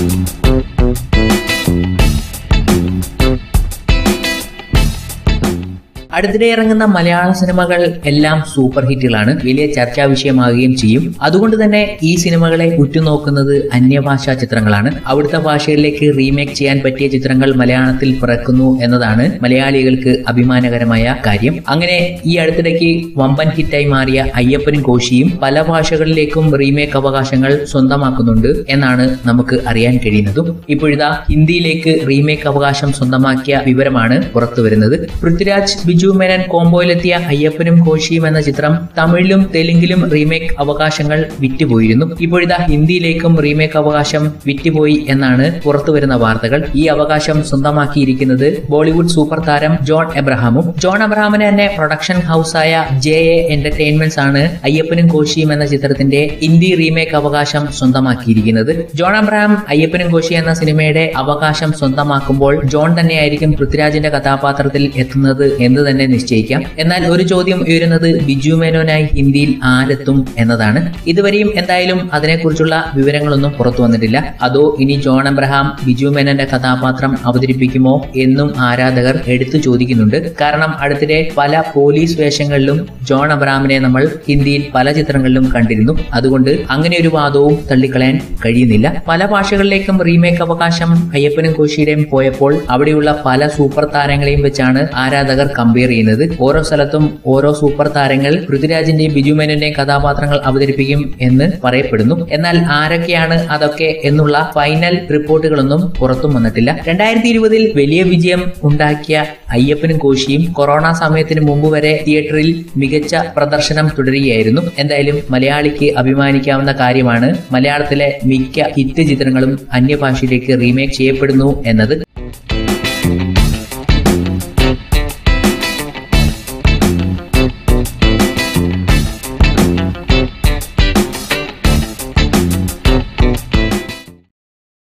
അടുത്തിടെ ഇറങ്ങുന്ന മലയാള സിനിമകൾ എല്ലാം സൂപ്പർ ഹിറ്റുകളാണ് വലിയ ചർച്ചാ വിഷയമാകുകയും ചെയ്യും അതുകൊണ്ട് തന്നെ ഈ സിനിമകളെ ഉറ്റുനോക്കുന്നത് അന്യഭാഷാ ചിത്രങ്ങളാണ് അവിടുത്തെ ഭാഷകളിലേക്ക് റീമേക്ക് ചെയ്യാൻ പറ്റിയ ചിത്രങ്ങൾ മലയാളത്തിൽ പിറക്കുന്നു എന്നതാണ് മലയാളികൾക്ക് അഭിമാനകരമായ കാര്യം അങ്ങനെ ഈ അടുത്തിടയ്ക്ക് വമ്പൻ ഹിറ്റായി മാറിയ അയ്യപ്പനും കോശിയും പല ഭാഷകളിലേക്കും റീമേക്ക് അവകാശങ്ങൾ സ്വന്തമാക്കുന്നുണ്ട് എന്നാണ് നമുക്ക് അറിയാൻ കഴിയുന്നതും ഇപ്പോഴിതാ ഹിന്ദിയിലേക്ക് റീമേക്ക് അവകാശം സ്വന്തമാക്കിയ വിവരമാണ് പുറത്തുവരുന്നത് പൃഥ്വിരാജ് ബിജു മേനൻ കോംബോയിലെത്തിയ അയ്യപ്പനും കോശിയും എന്ന ചിത്രം തമിഴിലും തെലുങ്കിലും റീമേക്ക് അവകാശങ്ങൾ വിറ്റുപോയിരുന്നു ഇപ്പോഴിതാ ഹിന്ദിയിലേക്കും റീമേക്ക് അവകാശം വിറ്റുപോയി എന്നാണ് പുറത്തുവരുന്ന വാർത്തകൾ ഈ അവകാശം സ്വന്തമാക്കിയിരിക്കുന്നത് ബോളിവുഡ് സൂപ്പർ താരം ജോൺ എബ്രഹാമും ജോൺ എബ്രഹാമിന് തന്നെ പ്രൊഡക്ഷൻ ഹൗസായ ജെ എ എന്റർടൈൻമെന്റ്സ് ആണ് അയ്യപ്പനും കോശിയും എന്ന ചിത്രത്തിന്റെ ഹിന്ദി റീമേക്ക് അവകാശം സ്വന്തമാക്കിയിരിക്കുന്നത് ജോൺ എബ്രഹാം അയ്യപ്പനും കോശി എന്ന സിനിമയുടെ അവകാശം സ്വന്തമാക്കുമ്പോൾ ജോൺ തന്നെയായിരിക്കും പൃഥ്വിരാജിന്റെ കഥാപാത്രത്തിൽ എത്തുന്നത് എന്ന് തന്നെ നിശ്ചയിക്കാം എന്നാൽ ഒരു ചോദ്യം ഉയരുന്നത് ബിജു മേനോനായി ഹിന്ദിയിൽ ആരെത്തും എന്നതാണ് ഇതുവരെയും എന്തായാലും അതിനെക്കുറിച്ചുള്ള വിവരങ്ങളൊന്നും പുറത്തു വന്നിട്ടില്ല അതോ ഇനി ജോൺ എബ്രഹാം ബിജു മേനോന്റെ കഥാപാത്രം അവതരിപ്പിക്കുമോ എന്നും ആരാധകർ എടുത്തു ചോദിക്കുന്നുണ്ട് കാരണം അടുത്തിടെ പല പോലീസ് വേഷങ്ങളിലും ജോൺ അബ്രഹാമിനെ നമ്മൾ ഹിന്ദിയിൽ പല ചിത്രങ്ങളിലും കണ്ടിരുന്നു അതുകൊണ്ട് അങ്ങനെ ഒരു വാദവും തള്ളിക്കളയാൻ കഴിയുന്നില്ല പല ഭാഷകളിലേക്കും റീമേക്ക് അവകാശം അയ്യപ്പനും കോശിയുടെയും പോയപ്പോൾ അവിടെയുള്ള പല സൂപ്പർ താരങ്ങളെയും വെച്ചാണ് ആരാധകർ കമ്പയർ ചെയ്യുന്നത് ഓരോ സ്ഥലത്തും ഓരോ സൂപ്പർ താരങ്ങൾ പൃഥ്വിരാജിന്റെയും ബിജു മേനോന്റെയും കഥാപാത്രങ്ങൾ അവതരിപ്പിക്കും എന്ന് പറയപ്പെടുന്നു എന്നാൽ ആരൊക്കെയാണ് അതൊക്കെ എന്നുള്ള ഫൈനൽ റിപ്പോർട്ടുകളൊന്നും പുറത്തും വന്നിട്ടില്ല രണ്ടായിരത്തി ഇരുപതിൽ വലിയ വിജയം ഉണ്ടാക്കിയ അയ്യപ്പനും കോശിയും കൊറോണ സമയത്തിന് മുമ്പ് വരെ തിയേറ്ററിൽ മികച്ച പ്രദർശനം തുടരുകയായിരുന്നു എന്തായാലും മലയാളിക്ക് അഭിമാനിക്കാവുന്ന കാര്യമാണ് മലയാളത്തിലെ മിക്ക ഹിറ്റ് ചിത്രങ്ങളും അന്യഭാഷയിലേക്ക് റീമേക്ക് ചെയ്യപ്പെടുന്നു എന്നത്